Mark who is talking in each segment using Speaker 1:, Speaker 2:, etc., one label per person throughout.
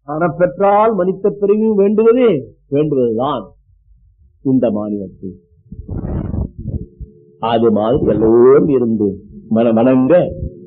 Speaker 1: அறப்பெற்றால் மனித பிறகு வேண்டுவது வேண்டுவதுதான் இந்த மாநிலத்தில் அது மாதிரி எல்லோரும் இருந்து மன வணங்க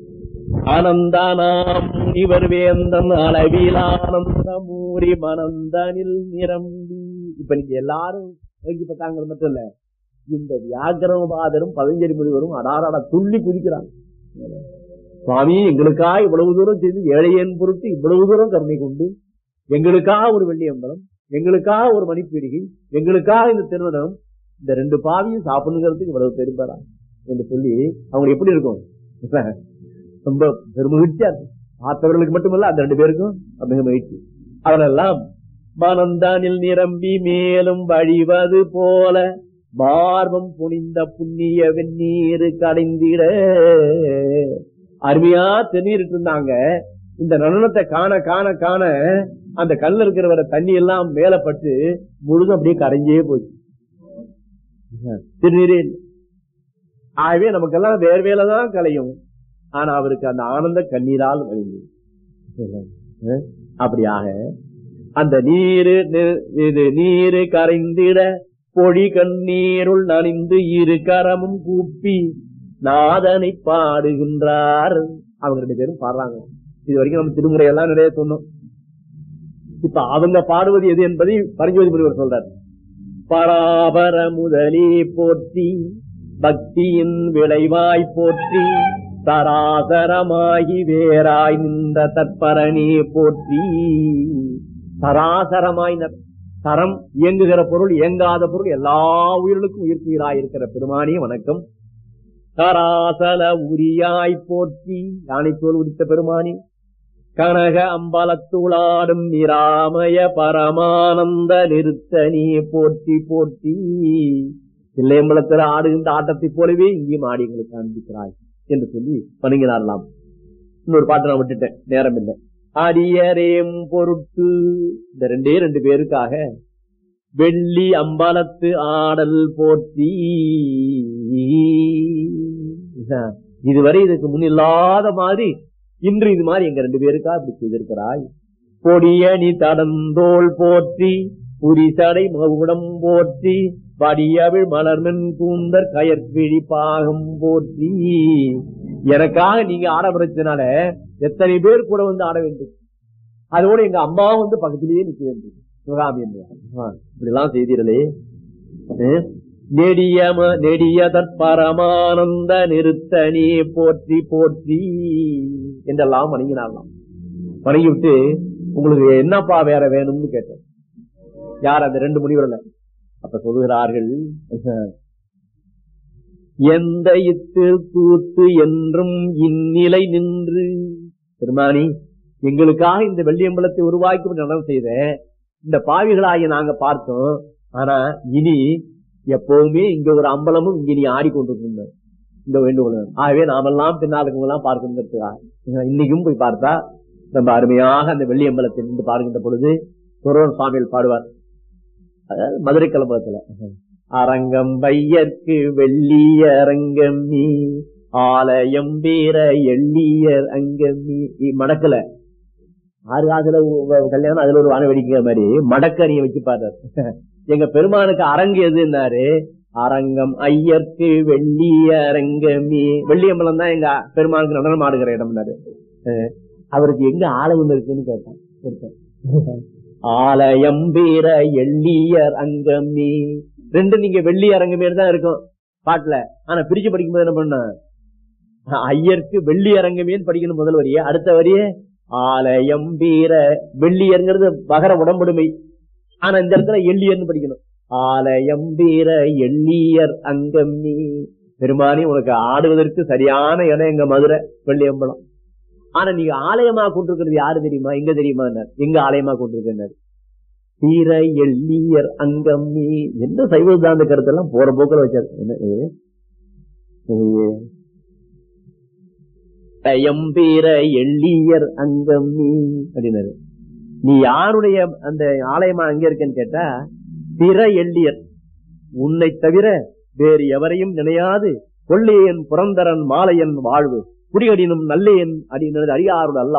Speaker 1: ஆனந்தானாம் இவர் வேந்தன் அளவிலானந்த மூரி மனந்தனில் நிரம்பி இப்ப நீங்க எல்லாரும் வேங்கி பத்தாங்க மட்டும் இல்ல இந்த வியாகரமபாதரும் பதஞ்சலி முனிவரும் அடாராட துள்ளி குதிக்கிறாங்க சுவாமி எங்களுக்காக இவ்வளவு தூரம் செய்து ஏழையன் பொருட்டு இவ்வளவு தூரம் கருணை கொண்டு எங்களுக்காக ஒரு வெள்ளி அம்பலம் எங்களுக்காக ஒரு மணிப்பீடிகை எங்களுக்காக இந்த திருமணம் இந்த ரெண்டு பாவியும் சாப்பிடுங்கிறதுக்கு இவ்வளவு பெரும்பரா என்று சொல்லி அவங்க எப்படி இருக்கும் ரொம்ப பெருமகிழ்ச்சியா இருக்கும் பார்த்தவர்களுக்கு மட்டுமல்ல அந்த ரெண்டு பேருக்கும் மிக மகிழ்ச்சி அவரெல்லாம் மனந்தானில் நிரம்பி மேலும் வழிவது போல மார்பம் புனிந்த புண்ணிய வெந்நீர் கடைந்திட அருமையா தென்னீரிட்டு இருந்தாங்க இந்த நடனத்தை காண காண காண அந்த கல்ல இருக்கிற தண்ணி எல்லாம் மேலப்பட்டு முழுதும் அப்படியே கரைஞ்சே போச்சு திருநீரே இல்லை. ஆகவே நமக்கெல்லாம் வேர்வேல தான் கலையும் ஆனா அவருக்கு அந்த ஆனந்த கண்ணீரால் வழிந்தது அஹ் அப்படியாக அந்த நீரு நி- இது நீரு கரைந்திட பொழி கண்ணீருள் நனிந்து இரு கரமும் கூப்பி நாதனை பாடுகின்றார் அவங்க ரெண்டு பேரும் பாடுறாங்க இது வரைக்கும் நம்ம திருமுறை எல்லாம் நிறைய சொன்னோம் இப்ப அவங்க பாடுவது எது என்பதை பரஞ்சோதி முனிவர் சொல்றார் பராபர முதலே போற்றி பக்தியின் விளைவாய் போற்றி சராசரமாகி வேறாய் நின்ற தற்பரனே போற்றி சராசரமாய் ந- சரம் இயங்குகிற பொருள் இயங்காத பொருள் எல்லா உயிர்களுக்கும் உயிர்ப்புயிராய் இருக்கிற பெருமானே வணக்கம் சராசல உரியாய் போற்றி யானைத்தோல் உடித்த பெருமானி கனக அம்பலத்துளாடும் நிராமய பரமானந்த நிறுத்தனே போற்றி போற்றி தில்லையம்பலத்தில் ஆடுகின்ற ஆட்டத்தைப் போலவே இங்கேயும் ஆடி எங்களுக்கு காண்பிக்கிறாய் என்று சொல்லி வணங்கினாரலாம் இன்னொரு பாட்டு நான் விட்டுட்டேன் நேரம் இல்லை அடியரேம் பொருட்டு இந்த ரெண்டே ரெண்டு பேருக்காக வெள்ளி அம்பலத்து ஆடல் போற்றி இதுவரை இதுக்கு முன் இல்லாத மாதிரி இன்று இது மாதிரி எங்க ரெண்டு பேருக்கா இப்படி செய்திருக்கிறாய் பொடியணி தடந்தோள் போற்றி புரிசடை மகுடம் போற்றி வடியவிழ் மலர்மென் கூந்தர் கயற்பிழி பாகம் போற்றி எனக்காக நீங்க ஆட பிரச்சனால எத்தனை பேர் கூட வந்து ஆட வேண்டும் அதோட எங்க அம்மா வந்து பக்கத்திலேயே நிக்க வேண்டும் சிவகாமி என்றார். ஆ, இப்படி எல்லாம் செய்தீர்களே அஹ், நெடிய ம- நெடிய தற்பரமானந்த நிறுத்தனே போற்றி போற்றி என்றெல்லாம் வணங்கினாரலாம் வணங்கி விட்டு உங்களுக்கு என்னப்பா வேற வேணும்னு கேட்டார் யார் அந்த ரெண்டு முடிவுல அப்ப சொல்லுகிறார்கள் எந்த இத்து கூத்து என்றும் இந்நிலை நின்று பெருமானி எங்களுக்காக இந்த வெள்ளியம்பலத்தை உருவாக்கி நடனம் செய்த இந்த பாவிகளாகிய நாங்க பார்த்தோம் ஆனா இனி எப்பவுமே இங்க ஒரு அம்பலமும் இங்க நீ ஆடிக்கொண்டிருக்கின்ற இந்த வேண்டுகோள் ஆகவே நாமெல்லாம் பின்னாளுக்கு எல்லாம் பார்க்கின்றதுக்காக இன்னைக்கும் போய் பார்த்தா ரொம்ப அருமையாக அந்த வெள்ளி அம்பலத்தை நின்று பார்க்கின்ற பொழுது துறவன் சுவாமிகள் பாடுவார் அதாவது மதுரை கலம்பகத்துல அரங்கம் வையற்கு வெள்ளிய அரங்கம் நீ ஆலயம் வீர எள்ளியர் அங்கம் நீ இ- மடக்கல ஆறு காசுல உ- உ- கல்யாணம் அதுல ஒரு வான வெடிக்கிற மாதிரி மடக்கறிய வச்சு பாடுறாரு எங்க பெருமானுக்கு அரங்கு எதுன்னாரு அரங்கம் ஐயர்க்கு வெள்ளிய அரங்கமி வெள்ளியம்பலம் தான் எங்க பெருமானுக்கு நடனம் ஆடுகிற இடம்னாரு அஹ் அவருக்கு எங்க ஆலயம் இருக்குன்னு கேட்டான் ஒருத்தன். ஆலயம் வீர எள்ளியர் அங்கமி ரெண்டு நீங்க வெள்ளி அரங்கமே தான் இருக்கும் பாட்டுல ஆனா பிரிச்சு படிக்கும்போது என்ன பண்ண ஐயருக்கு வெள்ளி அரங்கமேன்னு படிக்கணும் முதல் வரியே அடுத்த வரியே ஆலயம் வீர வெள்ளியர்ங்கிறது மகர உடம்புடுமை ஆனா இந்த இடத்துல எள்ளியர்னு படிக்கணும் ஆலயம் வீர எள்ளியர் அங்கம் நீ பெருமானி உனக்கு ஆடுவதற்கு சரியான இடம் எங்க மதுரை வெள்ளியம்பலம் ஆனா நீங்க ஆலயமா கொண்டிருக்கிறது யாரு தெரியுமா எங்க தெரியுமா எங்க ஆலயமா கொண்டிருக்கிறார் வீர எள்ளியர் அங்கம் நீ எந்த சைவ சித்தாந்த கருத்தெல்லாம் போற போக்கில் வச்சாரு என்ன இது? இது எம்பீர எள்ளியர் அங்கம் நீ அப்படின்னாரு நீ யாருடைய அந்த ஆலயமா அங்க இருக்கேன்னு கேட்டா பிற எள்ளியர் உன்னை தவிர வேறு எவரையும் நினையாது கொள்ளையன் புறந்தரன் மாலையன் வாழ்வு குடிகடினும் நல்லேன் அடினது அடியாருள் அல்லால்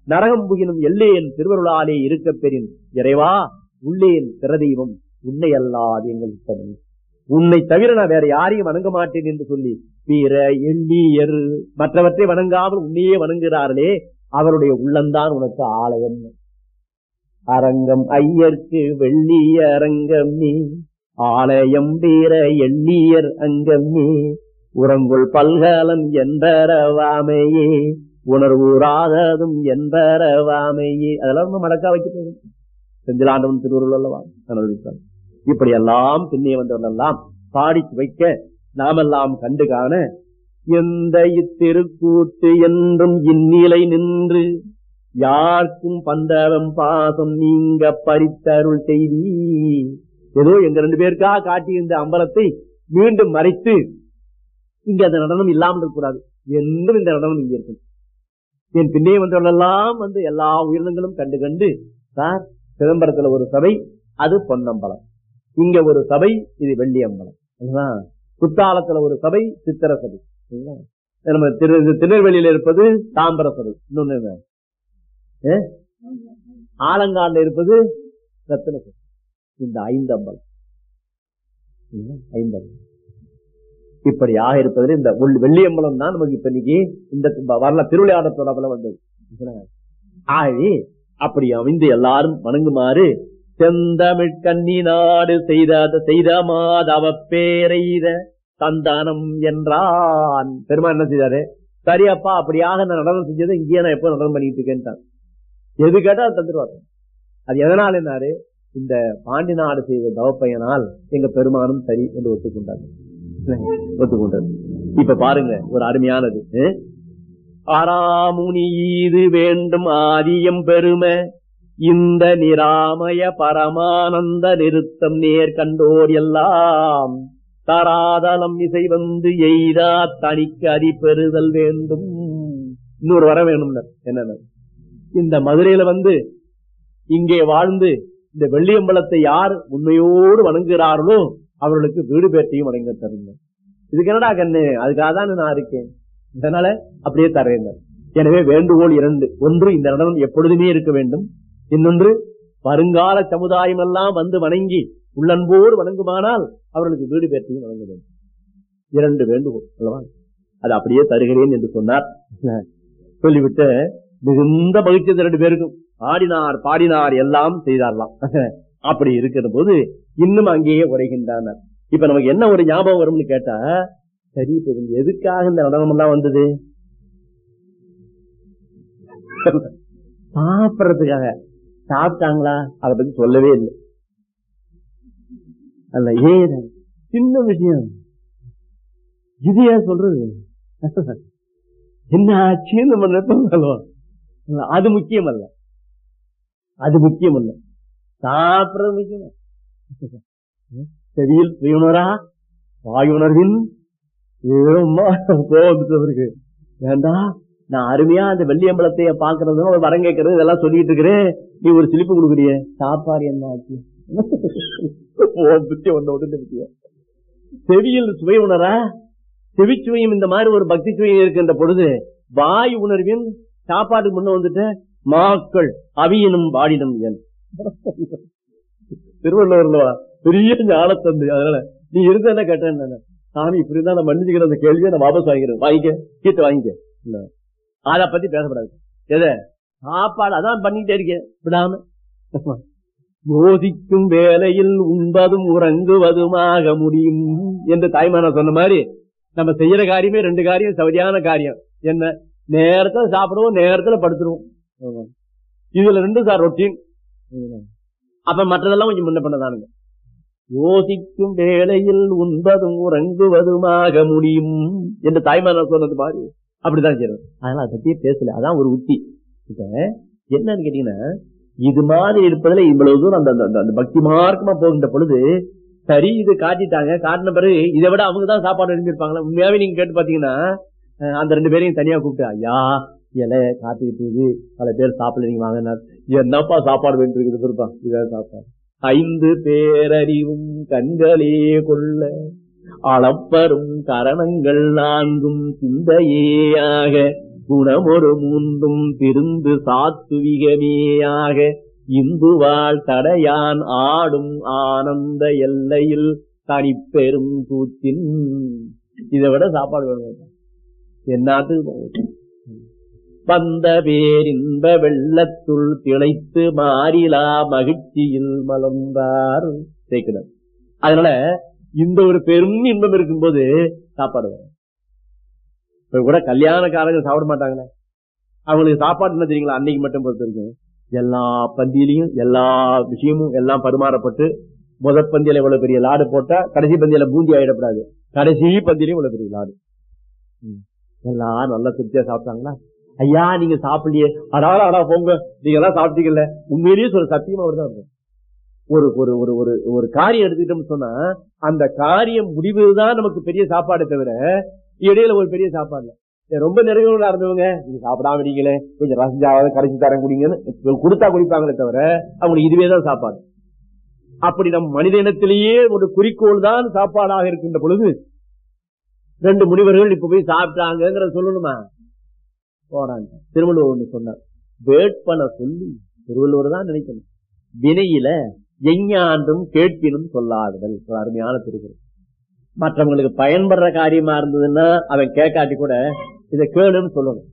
Speaker 1: நரகம் புகினும் எல்லேன் திருவருளாலே இருக்க பெறின் இறைவா உள்ளேன் திறதெய்வம் உன்னை அல்லாது எங்கள் இஷ்டம் உன்னை தவிர நான் வேற யாரையும் வணங்க மாட்டேன் என்று சொல்லி பிற எள்ளியர் மற்றவற்றை வணங்காமல் உன்னையே வணங்குகிறார்களே அவருடைய உள்ளம்தான் உனக்கு ஆலயம் அரங்கம் ஐயர்க்கு வெள்ளிய அரங்கம் நீ ஆலயம் வீர எள்ளியர் அங்கம் நீ உறங்குள் பல்கலம் என்பரவாமையே உணர்வுறாததும் என்பரவாமையே அதெல்லாம் நம்ம மடக்கா வச்சுட்டு செந்திலாண்டவன் திருவுருள் அல்லவா அனுபவித்தார் இப்படி எல்லாம் பின்னே வந்தவர்கள் எல்லாம் பாடி வைக்க நாமெல்லாம் கண்டு காண எந்த இத்திருக்கூத்து என்றும் இந்நிலை நின்று யாருக்கும் பந்தவம் பாசம் நீங்க பறித்தருள் செய்தி ஏதோ எங்க ரெண்டு பேருக்காக காட்டியிருந்த அம்பலத்தை மீண்டும் மறைத்து இங்க அந்த நடனம் இல்லாமல் இருக்கக்கூடாது என்றும் இந்த நடனம் இங்க இருக்கும் என் பின்னே வந்தவர்கள் எல்லாம் வந்து எல்லா உயிரினங்களும் கண்டு கண்டு சார் சிதம்பரத்துல ஒரு சபை அது பொன்னம்பலம் இங்க ஒரு சபை இது வெள்ளி அம்பலம் சரிங்களா? குத்தாலத்துல ஒரு சபை சித்திர சபை சரிங்களா? நம்ம திரு திருநெல்வேலியில இருப்பது தாம்பர சபை இன்னொன்னு என்ன? ஏ? ஆலங்காடுல இருப்பது ரத்தின சபை இந்த ஐந்து அம்பலம் சரிங்களா? ஐந்து அம்பலம் இப்படியாக இருப்பதில் இந்த உள்- வெள்ளியம்பலம் தான் நமக்கு இப்ப இன்னைக்கு இந்த வரல திருவிளையாடத்தோட அம்பலம் வந்தது சரிங்களா? ஆகவே அப்படி அமைந்து எல்லாரும் வணங்குமாறு செந்தமிழ் கன்னி நாடு செய்த செய்த மாதவ பேரெய்த சந்தானம் என்றான் பெருமான் என்ன செய்தாரு சரி அப்பா அப்படியாக நான் நடனம் செஞ்சதை இங்கேயே நான் எப்போ நடனம் பண்ணிட்டு இருக்கேன்ட்டான் எது கேட்டா அது தந்துருவார் அது எதனால் என்னாரு இந்த பாண்டி நாடு செய்த தவப்பையனால் எங்க பெருமானும் சரி என்று ஒத்துக்கொண்டார் ஒத்துக்கொண்டார் இப்ப பாருங்க ஒரு அருமையானது அஹ்? ஆறாமுனி ஈது வேண்டும் ஆதியம் பெருமை இந்த நிராமய பரமானந்த நிறுத்தம் நேர் கண்டோர் எல்லாம் தராதலம் இசை வந்து எய்தா தனிக்கு அடி பெறுதல் வேண்டும் இன்னொரு வர வேணும் என்ன இந்த மதுரையில வந்து இங்கே வாழ்ந்து இந்த வெள்ளியம்பலத்தை யார் உண்மையோடு வணங்குகிறார்களோ அவர்களுக்கு வீடு பேட்டையும் வணங்க தருங்க இதுக்கு என்னடா கண்ணு அதுக்காக தான் நான் இருக்கேன் அதனால அப்படியே தரேன் எனவே வேண்டுகோள் இரண்டு ஒன்று இந்த நடனம் எப்பொழுதுமே இருக்க வேண்டும் இன்னொன்று வருங்கால சமுதாயம் எல்லாம் வந்து வணங்கி உள்ளன்போடு வணங்குமானால் அவர்களுக்கு வீடு பேட்டையும் வழங்க வேண்டும் இரண்டு வேண்டுகோள் அல்லவா அது அப்படியே தருகிறேன் என்று சொன்னார் சொல்லிவிட்டு மிகுந்த மகிழ்ச்சி இந்த ரெண்டு பேருக்கும் ஆடினார் பாடினார் எல்லாம் செய்தாரலாம் அப்படி இருக்கிற போது இன்னும் அங்கேயே உரைகின்றனர் இப்ப நமக்கு என்ன ஒரு ஞாபகம் வரும்னு கேட்டா சரி இப்ப இவங்க எதுக்காக இந்த நடனம் எல்லாம் வந்தது சாப்பிடறதுக்காக சாப்பிட்டாங்களா அதை பத்தி சொல்லவே இல்லை அல்ல ஏன் சின்ன விஷயம் இது ஏன் சொல்றது என்ன ஆச்சுன்னு நம்ம நினைப்போம் அது முக்கியம் அல்ல அது முக்கியம் அல்ல சாப்பிடுறது முக்கியம் செவியில் சுயுணரா வாயுணர்வின் போவதுக்கு வேண்டாம் நான் அருமையா அந்த வெள்ளியம்பலத்தைய பாக்குறது ஒரு வரம் கேட்கறது இதெல்லாம் சொல்லிட்டு இருக்கிறேன் நீ ஒரு சிலிப்பு கொடுக்குறிய சாப்பாடு என்ன ஆச்சு புத்தி ஒண்ணு ஒன்று புத்திய செவியில் சுவை உணரா செவிச்சுவையும் இந்த மாதிரி ஒரு பக்தி சுவையும் இருக்கின்ற பொழுது வாய் உணர்வின் சாப்பாட்டுக்கு முன்ன வந்துட்டு மாக்கள் அவியனும் பாடினும் என் திருவள்ளுவர்ல பெரிய ஞானத்தந்து அதனால நீ இருந்த என்ன கேட்டேன் நானு. சாமி இப்படி தான் நான் மன்னிச்சுக்கிற அந்த கேள்வியை நான் வாபஸ் வாங்கிக்கிறேன் வாங்கிக்க கீட்டு வாங்கிக்க இல்ல. அத பத்தி பேசப்படாது எதை சாப்பாடு அதான் பண்ணிட்டே இருக்கேன் விடாம யோசிக்கும் வேலையில் உண்பதும் உறங்குவதுமாக முடியும் என்று தாய்மான சொன்ன மாதிரி நம்ம செய்யற காரியமே ரெண்டு காரியம் சரியான காரியம் என்ன நேரத்துல சாப்பிடுவோம் நேரத்துல படுத்துருவோம் ஆமா. இதுல ரெண்டு சார் ரொட்டீன் அப்ப மற்றதெல்லாம் கொஞ்சம் முன்ன பண்ணதானுங்க யோசிக்கும் வேளையில் உண்பதும் உறங்குவதுமாக முடியும் என்று தாய்மார் சொன்னது மாதிரி அப்படிதான் செய்யணும் அதனால அதை பத்தியே பேசல அதான் ஒரு உத்தி இப்ப என்னன்னு கேட்டீங்கன்னா இது மாதிரி இருப்பதுல இவ்வளவு தூரம் அந்த அந்த- அந்த பக்தி மார்க்கமா போகின்ற பொழுது சரி இது காட்டிட்டாங்க காட்டின பிறகு இதை விட அவங்க தான் சாப்பாடு எழுந்திருப்பாங்களா உண்மையாவே நீங்க கேட்டு பாத்தீங்கன்னா அஹ், அந்த ரெண்டு பேரையும் தனியா கூப்பிட்டு ஐயா இலை காத்துக்கிட்டு இருக்கு பல பேர் சாப்பிடல நீங்க வாங்கினார் என்னப்பா சாப்பாடு வேண்டிட்டு இருக்குது பெருப்பா இதான் சாப்பாடு ஐந்து பேரறிவும் கண்களே கொள்ள அளப்பரும் கரணங்கள் நான்கும் சிந்தையேயாக குணமொரு மூன்றும் திருந்து சாத்துவிகமேயாக இந்துவாள் தடையான் ஆடும் ஆனந்த எல்லையில் தனிப்பெரும் கூத்தின் இதை விட சாப்பாடு வேணும் என்னாத்துக்கு வந்த பேரின்ப வெள்ளத்துள் திளைத்து மாறிலா மகிழ்ச்சியில் மலர்ந்தார் சேர்க்கிறார் அதனால இந்த ஒரு பெரும் இன்பம் இருக்கும்போது சாப்பாடு வரும் இப்ப கூட கல்யாணக்காரங்க சாப்பிட மாட்டாங்களே அவங்களுக்கு சாப்பாடு என்ன தெரியுங்களா அன்னைக்கு மட்டும் பொறுத்த வரைக்கும் எல்லா பந்தியிலையும் எல்லா விஷயமும் எல்லாம் பரிமாறப்பட்டு முதல் பந்தியில இவ்வளவு பெரிய லாடு போட்டா கடைசி பந்தியில பூந்தி ஆயிடக்கூடாது கடைசி பந்தியிலையும் இவ்வளவு பெரிய லாடு ம். எல்லாம் நல்லா திருப்தியா சாப்பிட்டாங்களா ஐயா நீங்க சாப்பிடலையே அடாடா அடா போங்க நீங்க எல்லாம் சாப்பிட்டீங்கல்ல உண்மையிலேயே சொல்ற சத்தியமா அவர்தான் இருக்கும் ஒரு ஒரு ஒரு ஒரு ஒரு காரியம் எடுத்துக்கிட்டோம்னு சொன்னா அந்த காரியம் முடிவுதான் நமக்கு பெரிய சாப்பாடு தவிர இடையில ஒரு பெரிய சாப்பாடு இல்ல. ஏ, ரொம்ப நெருங்கலா இருந்தவங்க நீங்க சாப்பிடாம இருக்கீங்களே கொஞ்சம் ரசஞ்சாவது கரைச்சி தரேன் குடிங்கன்னு கொடுத்தா குடிப்பாங்களே தவிர அவங்களுக்கு இதுவே தான் சாப்பாடு அப்படி நம் மனித இனத்திலேயே ஒரு குறிக்கோள் தான் சாப்பாடாக இருக்கின்ற பொழுது ரெண்டு முனிவர்கள் இப்ப போய் சாப்பிட்டாங்கிறத சொல்லணுமா போறாங்க திருவள்ளுவர் ஒண்ணு சொன்னார் வேட்பன சொல்லி திருவள்ளுவர் தான் நினைக்கணும் வினையில எஞ்ஞாண்டும் கேட்பினும் சொல்லாதல் ஒரு அருமையான திருக்குறள் மற்றவங்களுக்கு பயன்படுற காரியமா இருந்ததுன்னா அவன் கேட்காட்டி கூட இதை கேளுன்னு சொல்லணும்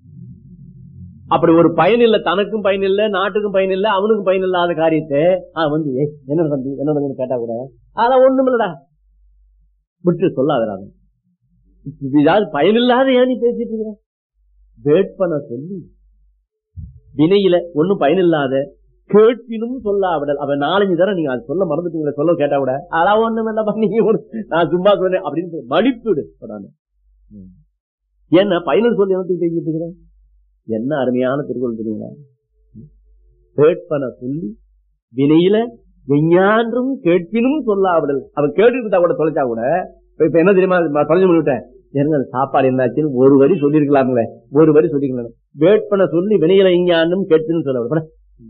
Speaker 1: அப்படி ஒரு பயன் இல்ல தனக்கும் பயன் இல்ல நாட்டுக்கும் பயன் இல்ல அவனுக்கும் பயன் இல்லாத காரியத்தை அவன் வந்து "ஏய், என்ன நடந்து என்ன நடந்துன்னு கேட்டா கூட அதான் ஒண்ணும் இல்லடா விட்டு சொல்லாதடா இதாவது பயனில்லாத ஏன் நீ பேசிட்டு இருக்கிற வேட்பன சொல்லி வினையில ஒண்ணும் பயனில்லாத கேட்பினும் சொல்லாவிடல் அவன் நாலஞ்சு தடவை நீங்க அது சொல்ல மறந்துட்டீங்களா சொல்ல கேட்டா கூட அதான் ஒண்ணும் இல்லப்பா நீங்க ஒரு- நான் சும்மா சொன்னேன் அப்படின்னு சொல்லி மடிப்பிடு சொன்னானு. ம். ஏன்னா பயனில் சொல்லி எனக்கு பேசிட்டு இருக்கிறேன் என்ன அருமையான திருக்குறள் தெரியுங்களா ம். வேட்பன சொல்லி வினையில விஞ்ஞான்றும் கேட்பினும் சொல்லாவிடல் அவன் கேட்டுட்டு இருந்தா கூட தொலைச்சா கூட இப்ப இப்ப என்ன தெரியுமா நான் தொலைஞ்சு பண்ணிவிட்டேன் ஏங்க அது சாப்பாடு என்னாச்சுன்னு ஒரு வரி சொல்லிருக்கலாம்ல ஒரு வரி சொல்லிக்கலாம் வேட்பன சொல்லி வினையில விஞ்ஞானம் கேட்பினும் சொல்ல விட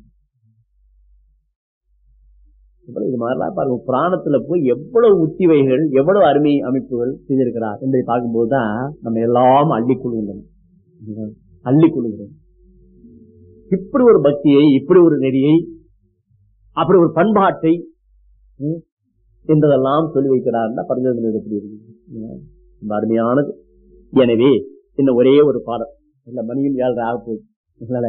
Speaker 1: அப்புறம் இது மாதிரிலாம் பாருங்க புராணத்துல போய் எவ்வளவு உத்திவைகள் எவ்வளவு அருமை அமைப்புகள் செய்திருக்கிறார் என்பதை பார்க்கும்போதுதான் நம்ம எல்லாம் அள்ளிக் கொள்கின்றன அள்ளிக் கொள்கிறோம் இப்படி ஒரு பக்தியை இப்படி ஒரு நெறியை அப்படி ஒரு பண்பாட்டை ம், என்பதெல்லாம் சொல்லி வைக்கிறார்னா பரஞ்சோதனை எப்படி இருக்கு ம், ரொம்ப அருமையானது எனவே இன்னும் ஒரே ஒரு பாடம் இந்த மணியும் ஏழரை ஆக போகுது அதனால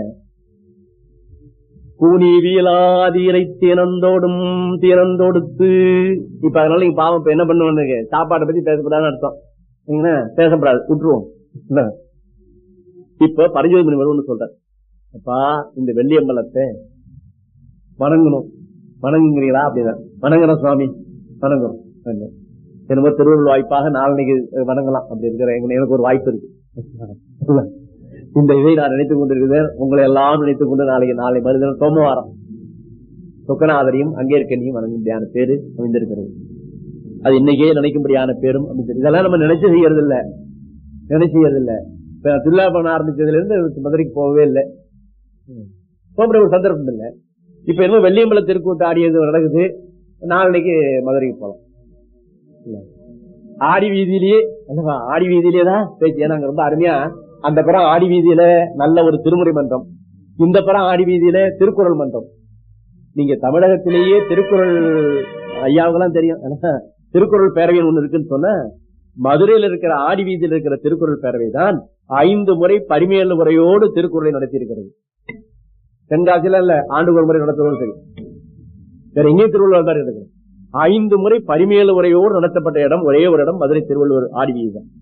Speaker 1: கூனி வீலாதீரை தினந்தோடும் தினந்தோடுத்து இப்ப அதனால நீங்க பாவம் இப்ப என்ன பண்ணுவாங்க சாப்பாட்டை பத்தி பேசக்கூடாதுன்னு அர்த்தம் சரிங்களா? பேசக்கூடாது விட்டுருவோம் என்ன? இப்ப பரிஜோதி ஒண்ணு சொல்றார் அப்பா இந்த வெள்ளியம்பலத்தை வணங்கணும் வணங்குங்கிறீங்களா அப்படின்னா வணங்குறோம் சுவாமி வணங்குறோம் என்ன? என்னமோ திருவள்ளுவர் வாய்ப்பாக நாளைக்கு வணங்கலாம் அப்படி இருக்கிற எங்க- எனக்கு ஒரு வாய்ப்பு இருக்கு இந்த இதை நான் நினைத்துக் கொண்டிருக்கிறேன் உங்களை எல்லாம் நினைத்துக் கொண்டு நாளைக்கு நாளை மறுதினம் சோமவாரம் சொக்கநாதரையும் அங்கேற்கனையும் வணங்கும்படியான பேரு அமைந்திருக்கிறது அது இன்னைக்கே நினைக்கும்படியான பேரும் அமைந்திருக்கு இதெல்லாம் நம்ம நினைச்சு செய்யறது இல்ல நினைச்சு செய்யறது இல்ல இப்ப திருவிழா பண்ண ஆரம்பிச்சதுல இருந்து மதுரைக்கு போகவே இல்லை போக முடிய ஒரு சந்தர்ப்பம் இல்லை இப்ப என்ன வெள்ளியம்பல திருக்கூட்டு ஆடியது நடக்குது நாளைக்கு மதுரைக்கு போலாம் இல்ல. ஆடி வீதியிலேயே அல்லவா ஆடி வீதியிலேயே தான் பேச்சு ஏன்னா அங்க ரொம்ப அருமையா அந்த புறம் ஆடி வீதியில நல்ல ஒரு திருமுறை மன்றம் இந்த புறம் ஆடி வீதியில திருக்குறள் மன்றம் நீங்க தமிழகத்திலேயே திருக்குறள் ஐயாவுக்கெல்லாம் தெரியும் ஆனா, திருக்குறள் பேரவை ஒண்ணு இருக்குன்னு சொன்ன மதுரையில் இருக்கிற ஆடி வீதியில் இருக்கிற திருக்குறள் பேரவை தான் ஐந்து முறை பரிமையல் முறையோடு திருக்குறளை நடத்தி இருக்கிறது தென்காசியில இல்ல ஆண்டு ஒரு முறை நடத்துவது சரி வேற எங்கேயும் திருவள்ளுவர் தான் இருக்கு ஐந்து முறை பரிமையல் உரையோடு நடத்தப்பட்ட இடம் ஒரே ஒரு இடம் மதுரை திருவள்ளுவர் ஆடி வீதி தான்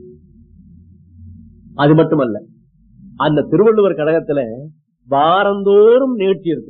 Speaker 1: அது மட்டுமல்ல அந்த திருவள்ளுவர் கழகத்துல வாரந்தோறும் நிகழ்ச்சி இருக்கு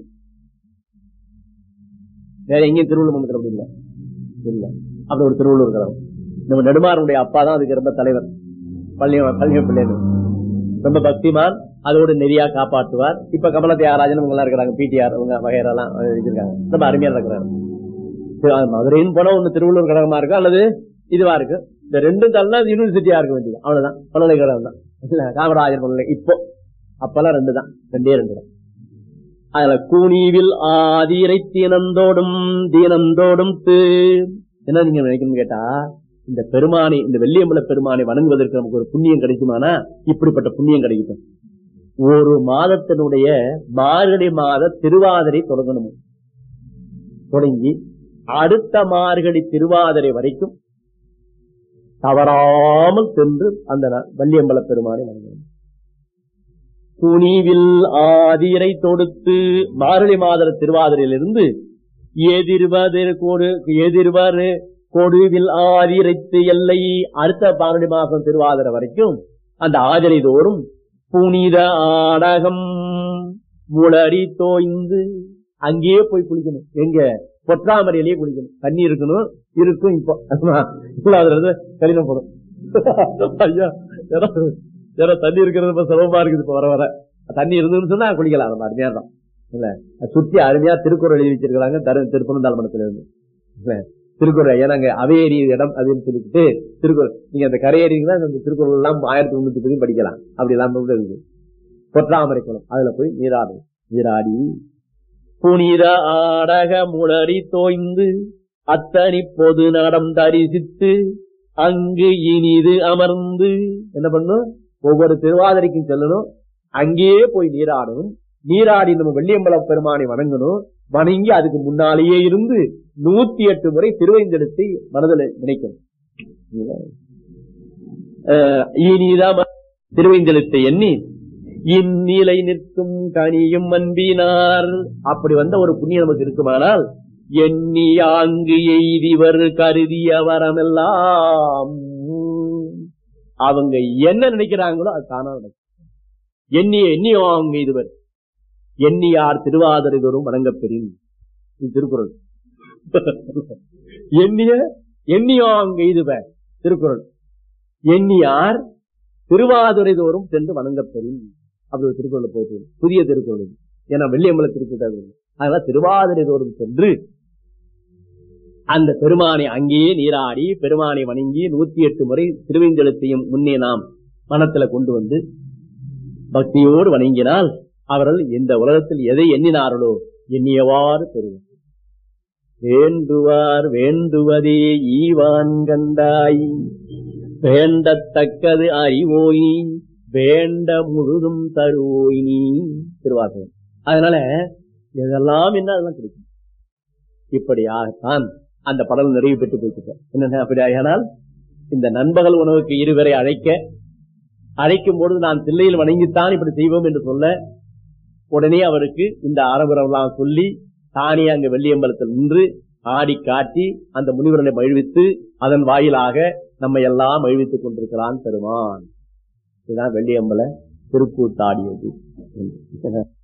Speaker 1: வேற எங்கேயும் திருவள்ளுவர் மன்றத்தில் அப்படி இல்ல இல்ல அப்படி ஒரு திருவள்ளுவர் கழகம் நம்ம நெடுமாறனுடைய அப்பா தான் அதுக்கு ரொம்ப தலைவர் பள்ளி பள்ளி பிள்ளைன்னு ரொம்ப பக்திமான் அதோடு நெறியா காப்பாற்றுவார் இப்ப கமல தியாகராஜன் இவங்க எல்லாம் இருக்கிறாங்க பிடிஆர் அவங்க வகையெல்லாம் வச்சிருக்காங்க ரொம்ப அருமையா இருக்கிறாரு சரி, அது மதுரைன்னு போனா ஒண்ணு திருவள்ளூர் கழகமா இருக்கு அல்லது இதுவா இருக்கு இந்த ரெண்டும் தள்ளா யூனிவர்சிட்டியா இருக்க வேண்டியது அவ்வளவுதான் பல்கலைக்கழகம் தான் இல்ல காமராஜர் பல்கலை இப்போ அப்பெல்லாம் ரெண்டு தான் ரெண்டே ரெண்டு தான் அதுல கூனிவில் ஆதிரை தீனந்தோடும் தீனந்தோடும் து என்ன நீங்க நினைக்கணும் கேட்டா இந்த பெருமானை இந்த வெள்ளியம்பல பெருமானை வணங்குவதற்கு நமக்கு ஒரு புண்ணியம் கிடைக்குமானா இப்படிப்பட்ட புண்ணியம் கிடைக்கும் ஒரு மாதத்தினுடைய மார்கழி மாத திருவாதிரை தொடங்கணும் தொடங்கி அடுத்த மார்கழி திருவாதிரை வரைக்கும் தவறாமல் சென்று அந்த ந- வள்ளியம்பல பெருமானை வணங்கணும் துணிவில் ஆதிரை தொடுத்து மார்கழி மாத திருவாதிரையிலிருந்து எதிர்வதிர் கொடு எதிர்வர் கொடுவில் ஆதிரைத்து எல்லை அடுத்த மார்கழி மாதம் திருவாதிரை வரைக்கும் அந்த ஆதிரை தோறும் புனித ஆடகம் முளரி தோய்ந்து அங்கேயே போய் குளிக்கணும் எங்க பொற்றாமரையிலேயே குளிக்கணும் தண்ணி இருக்கணும் இருக்கும் இப்போ இல்லாத கடினம் போடும் ஐயா யாரோ யாரோ தண்ணி இருக்கிறது இப்ப சிரமமா இருக்குது இப்ப வர வர தண்ணி இருந்துன்னு சொன்னா குளிக்கலாம் நம்ம அருமையா தான் இல்ல அது சுத்தி அருமையா திருக்குறள் எழுதி வச்சிருக்காங்க தரு திருப்பனந்தாளமணத்துல இருந்து இல்ல, திருக்குறள் ஏன்னாங்க அவையேறி இடம் அப்படின்னு சொல்லிட்டு திருக்குறள் நீங்க அந்த கரையேறிங்கன்னா அந்த திருக்குறள் எல்லாம் ஆயிரத்தி முன்னூத்தி பதி படிக்கலாம் அப்படி எல்லாம் கூட இருக்குது பொற்றாமரை குளம் அதுல போய் நீராடும் நீராடி புனித ஆடக முளரி தோய்ந்து அத்தனி பொது நடம் தரிசித்து அங்கு இனிது அமர்ந்து என்ன பண்ணும் ஒவ்வொரு திருவாதிரைக்கும் செல்லணும் அங்கேயே போய் நீராடணும் நீராடி நம்ம வெள்ளியம்பலம் பெருமானை வணங்கணும் வணங்கி அதுக்கு முன்னாலேயே இருந்து நூத்தி எட்டு முறை திருவைந்தெடுத்து மனதில் நினைக்கணும் அஹ் இனிதான் திருவைந்தெழுத்தை எண்ணி இந்நிலை நிற்கும் கனியும் அன்பினார் அப்படி வந்த ஒரு புண்ணியம் நமக்கு இருக்குமானால் எண்ணி ஆங்கு எய்திவர் கருதிய வரமெல்லாம் அவங்க என்ன நினைக்கிறாங்களோ அது தானா நடக்கும் எண்ணிய எண்ணி ஆங்க எய்துவர் எண்ணியார் திருவாதிரை தோறும் வணங்கப் பெறின் இது திருக்குறள் எண்ணிய எண்ணியாங்க எய்துவர் திருக்குறள் எண்ணியார் திருவாதுரை தோறும் சென்று வணங்கப் பெறும் அப்படி ஒரு திருக்குறள் போயிட்டு புதிய திருக்குறள் இது. ஏன்னா வெள்ளியம்பல திருக்குறள் அதனால திருவாதிரை தோறும் சென்று அந்த பெருமானை அங்கேயே நீராடி பெருமானை வணங்கி நூத்தி எட்டு முறை திருவேந்தெழுத்தையும் முன்னே நாம் மனத்துல கொண்டு வந்து பக்தியோடு வணங்கினால் அவர்கள் இந்த உலகத்தில் எதை எண்ணினார்களோ எண்ணியவாறு பெறுவார் வேண்டுவார் வேண்டுவதே ஈவான் கண்டாய் வேண்டத்தக்கது அறிவோய் வேண்ட முழுதும் தருவோய் நீ திருவாசகம் அதனால எதெல்லாம் என்ன அதெல்லாம் கிடைக்கும் இப்படியாகத்தான் அந்த படல் நிறைவு பெற்று போய்கிட்ட என்ன அப்படியானால் இந்த நண்பகல் உணவுக்கு இருவரை அழைக்க அழைக்கும் பொழுது நான் தில்லையில் வணங்கித்தான் இப்படி செய்வோம் என்று சொல்ல உடனே அவருக்கு இந்த ஆரம்பரெல்லாம் சொல்லி தானே அங்கு வெள்ளியம்பலத்தில் நின்று ஆடி காட்டி அந்த முனிவரனை மகிழ்வித்து அதன் வாயிலாக நம்ம எல்லாம் மகிழ்வித்துக் கொண்டிருக்கிறான் பெருமான் இதுதான் வெள்ளியம்பல திருக்கூத்தாடியது